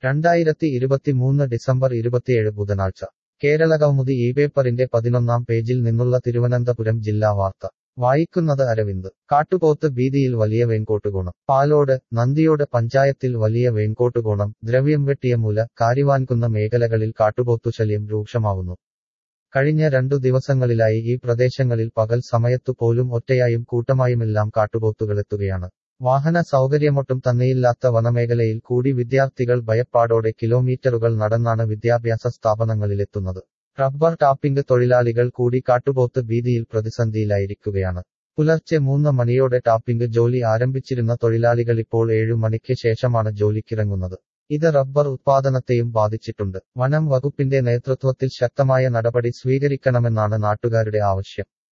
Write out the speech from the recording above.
രണ്ടായിരത്തി ഇരുപത്തിമൂന്ന് ഡിസംബർ ഇരുപത്തിയേഴ് ബുധനാഴ്ച കേരളകൗമുദി ഈ പേപ്പറിന്റെ പതിനൊന്നാം പേജിൽ നിന്നുള്ള തിരുവനന്തപുരം ജില്ലാ വാർത്ത വായിക്കുന്നത് അരവിന്ദ് കാട്ടുപോത്ത് ഭീതിയിൽ വലിയ വെൺകോട്ടുകോണം പാലോട് നന്ദിയോട് പഞ്ചായത്തിൽ വലിയ വെൺകോട്ടുകോണം ദ്രവ്യം വെട്ടിയ മൂല കാരിവാൻകുന്ന മേഖലകളിൽ കാട്ടുപോത്തുശല്യം രൂക്ഷമാവുന്നു കഴിഞ്ഞ രണ്ടു ദിവസങ്ങളിലായി ഈ പ്രദേശങ്ങളിൽ പകൽ സമയത്തു പോലും ഒറ്റയായും കൂട്ടമായുമെല്ലാം കാട്ടുപോത്തുകളെത്തുകയാണ് വാഹന സൗകര്യമൊട്ടും തന്നെയില്ലാത്ത വനമേഖലയിൽ കൂടി വിദ്യാർത്ഥികൾ ഭയപ്പാടോടെ കിലോമീറ്ററുകൾ നടന്നാണ് വിദ്യാഭ്യാസ സ്ഥാപനങ്ങളിലെത്തുന്നത് റബ്ബർ ടാപ്പിംഗ് തൊഴിലാളികൾ കൂടി കാട്ടുപോത്ത് ഭീതിയിൽ പ്രതിസന്ധിയിലായിരിക്കുകയാണ് പുലർച്ചെ മൂന്ന് മണിയോടെ ടാപ്പിംഗ് ജോലി ആരംഭിച്ചിരുന്ന തൊഴിലാളികളിപ്പോൾ ഏഴു മണിക്ക് ശേഷമാണ് ജോലിക്കിറങ്ങുന്നത് ഇത് റബ്ബർ ഉത്പാദനത്തെയും ബാധിച്ചിട്ടുണ്ട് വനം വകുപ്പിന്റെ നേതൃത്വത്തിൽ ശക്തമായ നടപടി സ്വീകരിക്കണമെന്നാണ് നാട്ടുകാരുടെ ആവശ്യം